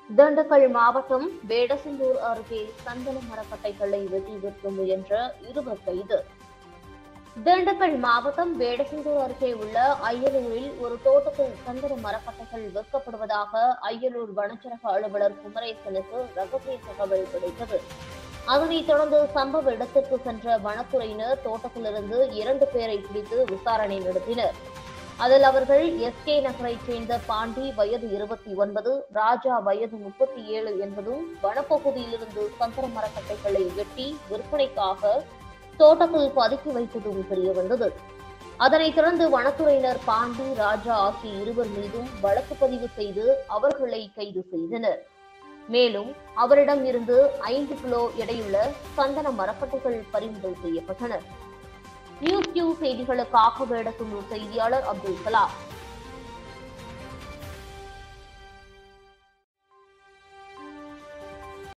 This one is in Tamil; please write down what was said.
திண்டுக்கல் மாவட்டம் வேடசந்தூர் அருகே சந்தன மரக்கட்டைகளை வெட்டி விற்க முயன்ற இருவர் கைது திண்டுக்கல் மாவட்டம் வேடசந்தூர் அருகே உள்ள அய்யலூரில் ஒரு தோட்டத்தில் சந்தன மரக்கட்டைகள் விற்கப்படுவதாக அய்யலூர் வனச்சரக அலுவலர் குமரேசனுக்கு ரகசிய தகவல் கிடைத்தது அதனைத் தொடர்ந்து சம்பவ இடத்திற்கு சென்ற வனத்துறையினர் தோட்டத்திலிருந்து இரண்டு பேரை பிடித்து விசாரணை நடத்தினர் அதில் அவர்கள் எஸ்கே நகரைச் சேர்ந்த பாண்டி வயது இருபத்தி ஒன்பது ராஜா வயது முப்பத்தி ஏழு என்பதும் வனப்பகுதியிலிருந்து சந்தன மரக்கட்டைகளை வெட்டி விற்பனைக்காக தோட்டத்தில் பதுக்கி வைத்ததும் தெரியவந்தது அதனைத் தொடர்ந்து வனத்துறையினர் பாண்டி ராஜா ஆகிய இருவர் மீதும் வழக்கு பதிவு செய்து அவர்களை கைது செய்தனர் மேலும் அவரிடம் இருந்து ஐந்து கிலோ எடையுள்ள சந்தன மரக்கட்டைகள் பறிமுதல் செய்யப்பட்டன நியூஸ் கியூ செய்திகளுக்காக வேடத்துள்ளூர் செய்தியாளர் அப்துல் கலாம்